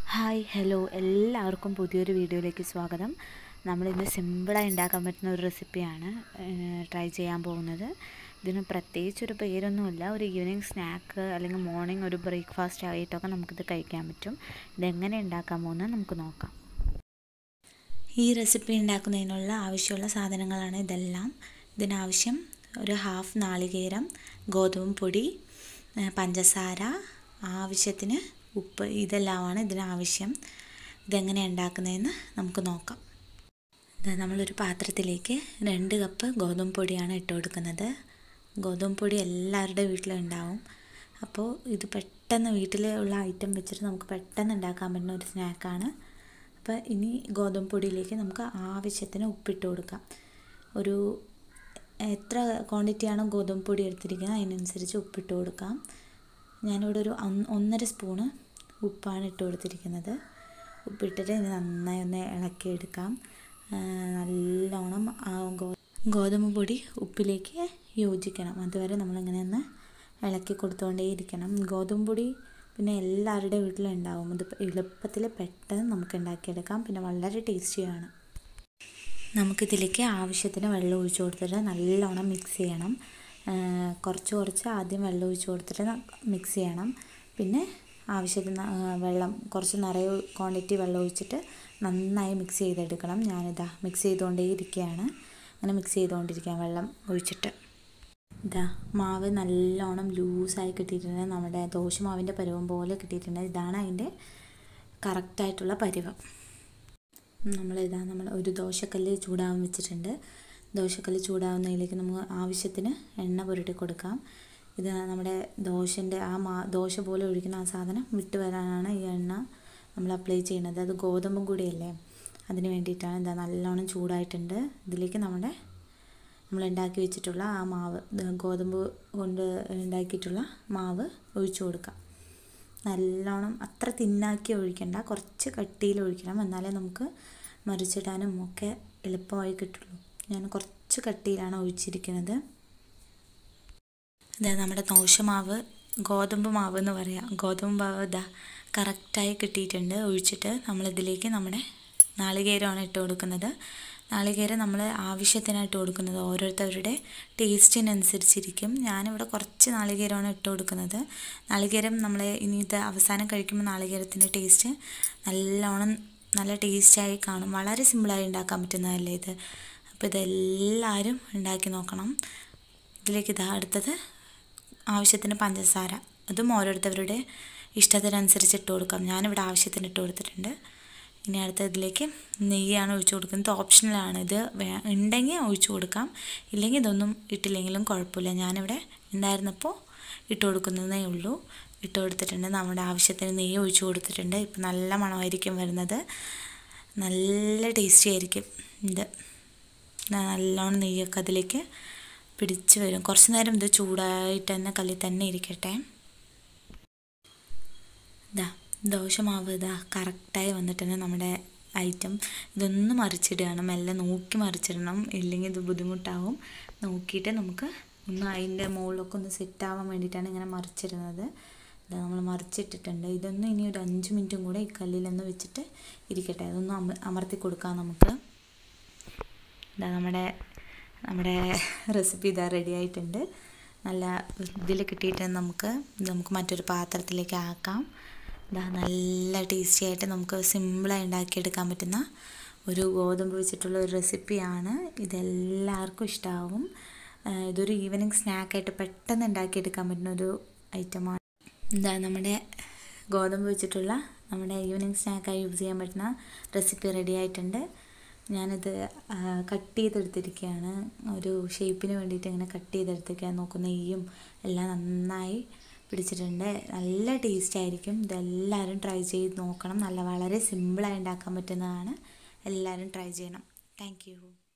hi hello എല്ലാവർക്കും പുതിയൊരു വീഡിയോയിലേക്ക് സ്വാഗതം നമ്മളിന്ന് സിമ്പിളായി ഉണ്ടാക്കാൻ പറ്റുന്ന ഒരു റെസിപ്പിയാണ് ട്രൈ ചെയ്യാൻ പോകുന്നത് ഇതിന് പ്രത്യേകിച്ച് ഒരു പേരൊന്നുമില്ല ഒരു ഈവനിങ് സ്നാക്ക് അല്ലെങ്കിൽ മോർണിംഗ് ഒരു ബ്രേക്ക്ഫാസ്റ്റ് ആയിട്ടൊക്കെ നമുക്കിത് കഴിക്കാൻ പറ്റും ഇതെങ്ങനെ ഉണ്ടാക്കാൻ പോകുന്നത് നമുക്ക് നോക്കാം ഈ റെസിപ്പി ഉണ്ടാക്കുന്നതിനുള്ള ആവശ്യമുള്ള സാധനങ്ങളാണ് ഇതെല്ലാം ഇതിനാവശ്യം ഒരു ഹാഫ് നാളികേരം ഗോതമ്പ് പൊടി പഞ്ചസാര ആവശ്യത്തിന് ഉപ്പ് ഇതെല്ലാമാണ് ഇതിനാവശ്യം ഇതെങ്ങനെ ഉണ്ടാക്കുന്നതെന്ന് നമുക്ക് നോക്കാം നമ്മളൊരു പാത്രത്തിലേക്ക് രണ്ട് കപ്പ് ഗോതമ്പ് പൊടിയാണ് ഇട്ട് കൊടുക്കുന്നത് ഗോതമ്പ് പൊടി എല്ലാവരുടെ വീട്ടിലും ഉണ്ടാവും അപ്പോൾ ഇത് പെട്ടെന്ന് വീട്ടിലുള്ള ഐറ്റം വെച്ചിട്ട് നമുക്ക് പെട്ടെന്ന് ഉണ്ടാക്കാൻ പറ്റുന്ന ഒരു സ്നാക്കാണ് അപ്പോൾ ഇനി ഗോതമ്പ് പൊടിയിലേക്ക് നമുക്ക് ആവശ്യത്തിന് ഉപ്പിട്ട് കൊടുക്കാം ഒരു എത്ര ക്വാണ്ടിറ്റിയാണോ ഗോതമ്പ് പൊടി എടുത്തിരിക്കുന്നത് അതിനനുസരിച്ച് ഉപ്പിട്ട് കൊടുക്കാം ഞാനിവിടെ ഒരു ഒന്നര സ്പൂണ് ഉപ്പാണ് ഇട്ട് കൊടുത്തിരിക്കുന്നത് ഉപ്പിട്ടിട്ട് ഇനി നന്നായി ഒന്ന് ഇളക്കിയെടുക്കാം നല്ലോണം ഗോ ഗോതമ്പ് പൊടി ഉപ്പിലേക്ക് യോജിക്കണം അതുവരെ നമ്മളിങ്ങനെ ഒന്ന് ഇളക്കി കൊടുത്തുകൊണ്ടേയിരിക്കണം ഗോതമ്പ് പൊടി പിന്നെ എല്ലാവരുടെ വീട്ടിലും ഉണ്ടാവും ഇത് എളുപ്പത്തിൽ പെട്ടെന്ന് നമുക്ക് ഉണ്ടാക്കിയെടുക്കാം പിന്നെ വളരെ ടേസ്റ്റിയാണ് നമുക്കിതിലേക്ക് ആവശ്യത്തിന് വെള്ളം ഒഴിച്ചു കൊടുത്തിട്ട് നല്ലോണം മിക്സ് ചെയ്യണം കുറച്ച് കുറച്ച് ആദ്യം വെള്ളം ഒഴിച്ച് കൊടുത്തിട്ട് മിക്സ് ചെയ്യണം പിന്നെ ആവശ്യത്തിന് വെള്ളം കുറച്ച് നിറയെ ക്വാണ്ടിറ്റി വെള്ളം ഒഴിച്ചിട്ട് നന്നായി മിക്സ് ചെയ്തെടുക്കണം ഞാനിതാ മിക്സ് ചെയ്തുകൊണ്ടേ ഇരിക്കുകയാണ് അങ്ങനെ മിക്സ് ചെയ്തുകൊണ്ടിരിക്കുക വെള്ളം ഒഴിച്ചിട്ട് ഇതാ മാവ് നല്ലോണം ലൂസായി കിട്ടിയിട്ടുണ്ട് നമ്മുടെ ദോശമാവിൻ്റെ പരുവം പോലെ കിട്ടിയിട്ടുണ്ട് ഇതാണ് അതിൻ്റെ കറക്റ്റായിട്ടുള്ള പരുവം നമ്മളിതാ നമ്മൾ ഒരു ദോശക്കല്ല് ചൂടാവാൻ വെച്ചിട്ടുണ്ട് ദോശക്കല്ല് ചൂടാവുന്നതിലേക്ക് നമുക്ക് ആവശ്യത്തിന് എണ്ണ പുരട്ടി കൊടുക്കാം ഇത് നമ്മുടെ ദോശൻ്റെ ആ മാ ദോശ പോലെ ഒഴിക്കുന്ന ആ സാധനം വിട്ട് വരാനാണ് ഈ എണ്ണ നമ്മൾ അപ്ലൈ ചെയ്യുന്നത് അത് ഗോതമ്പും കൂടിയല്ലേ അതിന് വേണ്ടിയിട്ടാണ് എന്താ നല്ലോണം ചൂടായിട്ടുണ്ട് ഇതിലേക്ക് നമ്മുടെ നമ്മൾ ഉണ്ടാക്കി വെച്ചിട്ടുള്ള ആ മാവ് ഗോതമ്പ് കൊണ്ട് ഉണ്ടാക്കിയിട്ടുള്ള മാവ് ഒഴിച്ചു കൊടുക്കാം നല്ലോണം അത്ര തിന്നാക്കി ഒഴിക്കണ്ട കുറച്ച് കട്ടിയിൽ ഒഴിക്കണം എന്നാലേ നമുക്ക് മറിച്ചിടാനും ഒക്കെ എളുപ്പമായി കിട്ടുള്ളൂ ഞാൻ കുറച്ച് കട്ടിയിലാണ് ഒഴിച്ചിരിക്കുന്നത് ഇതാ നമ്മുടെ ദോശമാവ് ഗോതമ്പ് മാവ് എന്ന് പറയാം ഗോതമ്പ് മാവ് ഇതാ കറക്റ്റായി കിട്ടിയിട്ടുണ്ട് ഒഴിച്ചിട്ട് നമ്മളിതിലേക്ക് നമ്മുടെ നാളികേരമാണ് ഇട്ട് കൊടുക്കുന്നത് നാളികേരം നമ്മൾ ആവശ്യത്തിനാണ് ഇട്ട് കൊടുക്കുന്നത് ഓരോരുത്തരുടെ ടേസ്റ്റിനനുസരിച്ചിരിക്കും ഞാനിവിടെ കുറച്ച് നാളികേരമാണ് ഇട്ട് കൊടുക്കുന്നത് നാളികേരം നമ്മൾ ഇനി ഇത് അവസാനം കഴിക്കുമ്പോൾ നാളികേരത്തിൻ്റെ ടേസ്റ്റ് നല്ലോണം നല്ല ടേസ്റ്റായി കാണും വളരെ സിമ്പിളായി ഉണ്ടാക്കാൻ പറ്റുന്നതല്ലേ ഇത് അപ്പോൾ ഇതെല്ലാവരും ഉണ്ടാക്കി നോക്കണം ഇതിലേക്ക് ഇതാ അടുത്തത് ആവശ്യത്തിന് പഞ്ചസാര അതും ഓരോരുത്തരുടെ ഇഷ്ടത്തിനനുസരിച്ച് ഇട്ട് കൊടുക്കാം ഞാനിവിടെ ആവശ്യത്തിന് ഇട്ട് കൊടുത്തിട്ടുണ്ട് ഇനി അടുത്ത ഇതിലേക്ക് നെയ്യാണ് ഒഴിച്ചു കൊടുക്കുന്നത് ഓപ്ഷണലാണ് ഇത് ഉണ്ടെങ്കിൽ ഒഴിച്ചു കൊടുക്കാം ഇല്ലെങ്കിൽ ഇതൊന്നും ഇട്ടില്ലെങ്കിലും കുഴപ്പമില്ല ഞാനിവിടെ ഉണ്ടായിരുന്നപ്പോൾ ഇട്ട് കൊടുക്കുന്നതേ ഉള്ളൂ ഇട്ട് കൊടുത്തിട്ടുണ്ട് നമ്മുടെ ആവശ്യത്തിന് നെയ്യ് ഒഴിച്ചു കൊടുത്തിട്ടുണ്ട് ഇപ്പം നല്ല മണമായിരിക്കും വരുന്നത് നല്ല ടേസ്റ്റി ആയിരിക്കും ഇത് നല്ലോണം നെയ്യൊക്കെ അതിലേക്ക് പിടിച്ച് വരും കുറച്ച് നേരം ഇത് ചൂടായിട്ട് തന്നെ കല്ലിൽ തന്നെ ഇരിക്കട്ടെ ഇതാ ദോശമാവ് ഇതാ കറക്റ്റായി വന്നിട്ടുണ്ട് നമ്മുടെ ഐറ്റം ഇതൊന്ന് മറിച്ചിടുകയാണ് മെല്ലെ നോക്കി മറിച്ചിടണം ഇല്ലെങ്കിൽ ഇത് ബുദ്ധിമുട്ടാവും നോക്കിയിട്ട് നമുക്ക് ഒന്ന് അതിൻ്റെ മുകളിലൊക്കെ ഒന്ന് സെറ്റ് ആവാൻ വേണ്ടിയിട്ടാണ് ഇങ്ങനെ മറിച്ചിടുന്നത് ഇതാ നമ്മൾ മറിച്ചിട്ടിട്ടുണ്ട് ഇതൊന്ന് ഇനി ഒരു അഞ്ച് മിനിറ്റും കൂടെ ഈ കല്ലിലൊന്ന് വെച്ചിട്ട് ഇരിക്കട്ടെ അതൊന്ന് അമ അമർത്തി കൊടുക്കാം നമുക്ക് ഇതാ നമ്മുടെ നമ്മുടെ റെസിപ്പി ഇതാ റെഡി ആയിട്ടുണ്ട് നല്ല ഇതിൽ കിട്ടിയിട്ട് നമുക്ക് നമുക്ക് മറ്റൊരു പാത്രത്തിലേക്ക് ആക്കാം ഇതാ നല്ല ടേസ്റ്റി ആയിട്ട് നമുക്ക് സിമ്പിളായി ഉണ്ടാക്കിയെടുക്കാൻ പറ്റുന്ന ഒരു ഗോതമ്പ് വെച്ചിട്ടുള്ള ഒരു റെസിപ്പിയാണ് ഇതെല്ലാവർക്കും ഇഷ്ടമാവും ഇതൊരു ഈവനിങ് സ്നാക്കായിട്ട് പെട്ടെന്ന് ഉണ്ടാക്കിയെടുക്കാൻ പറ്റുന്ന ഒരു ഐറ്റമാണ് എന്താ നമ്മുടെ ഗോതമ്പ് വെച്ചിട്ടുള്ള നമ്മുടെ ഈവനിങ് സ്നാക്കായി യൂസ് ചെയ്യാൻ പറ്റുന്ന റെസിപ്പി റെഡി ആയിട്ടുണ്ട് ഞാനിത് കട്ട് ചെയ്തെടുത്തിരിക്കുകയാണ് ഒരു ഷേപ്പിന് വേണ്ടിയിട്ട് ഇങ്ങനെ കട്ട് ചെയ്തെടുത്തിരിക്കുക നോക്കുന്ന നെയ്യും എല്ലാം നന്നായി പിടിച്ചിട്ടുണ്ട് നല്ല ടേസ്റ്റ് ആയിരിക്കും ഇതെല്ലാവരും ട്രൈ ചെയ്ത് നോക്കണം നല്ല വളരെ സിമ്പിളായി ഉണ്ടാക്കാൻ പറ്റുന്നതാണ് എല്ലാവരും ട്രൈ ചെയ്യണം താങ്ക്